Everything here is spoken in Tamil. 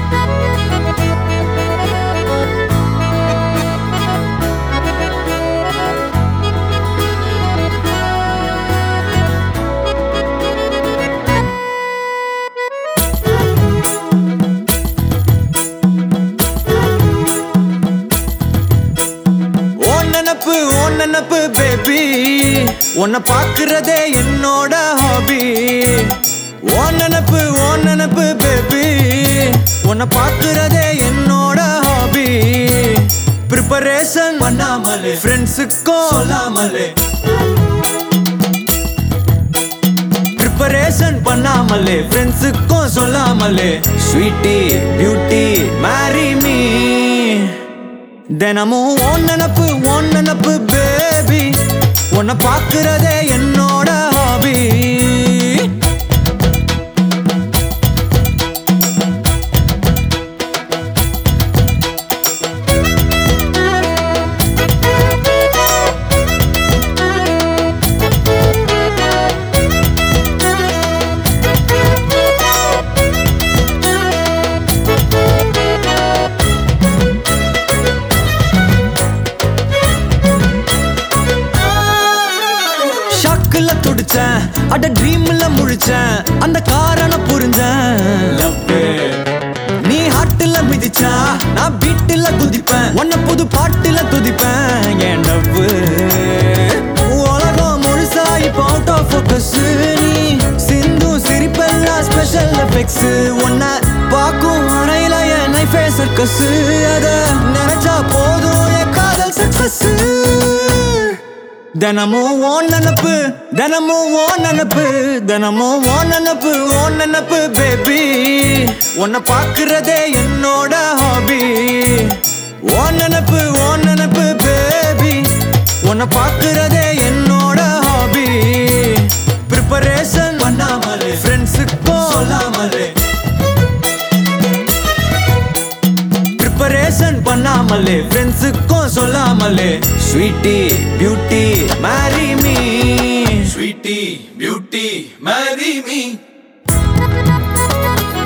ஓ நினப்பு ஓ நினப்பு பேபி உன்னை பார்க்கிறதே என்னோட ஹாபி ஓ நினப்பு ஓ நினப்பு பேபி உன்னை பார்க்கிறதே என்னோட ஹாபி ப்ரிப்பரேஷன் பண்ணாமலே ஃப்ரெண்ட்ஸுக்கும் சொல்லாமலே ப்ரிப்பரேஷன் பண்ணாமலே ஃப்ரெண்ட்ஸுக்கும் சொல்லாமலே ஸ்வீட்டி பியூட்டி மேரி மீ தினமும் ஓன் நினப்பு ஓன் நினப்பு பேபி உன்னை பார்க்கிறதே என்னோட ஹாபி ஷாக்குல துடிச்சேன் அட ட்ரீம்ல முழிச்சேன் அந்த காரணம் புரிஞ்சேன் நீ ஹாட்டுல மிதிச்சா நான் பீட்டுல குதிப்பேன் உன்னை புது பாட்டுல துதிப்பேன் என் டவ்வு உலகம் முழுசா இப்போ அவுட் ஆஃப் ஃபோக்கஸ் நீ சிந்து சிரிப்பெல்லாம் ஸ்பெஷல் எஃபெக்ட்ஸ் உன்னை பார்க்கும் அணையில என் நைஃபே சர்க்கஸ் அத நினைச்சா போதும் என் காதல் சக்சஸ் தினமும் ஓன் நினப்பு தினமும் ஓன் நினப்பு தினமும் ஓன் நினப்பு ஓன் நினப்பு பேபி உன்னை பார்க்கிறதே என்னோட ஹாபி ஓன் நினப்பு ஓன் நினப்பு பேபி உன்னை பார்க்கிறதே என்னோட ஹாபி ப்ரிப்பரேஷன் பண்ணாமலே ஃப்ரெண்ட்ஸுக்கும் சொல்லாமலே ப்ரிப்பரேஷன் பண்ணாமலே ஃப்ரெண்ட்ஸுக்கும் சொல்லாமலே sweetie beauty marry me Sweetie, beauty, marry me.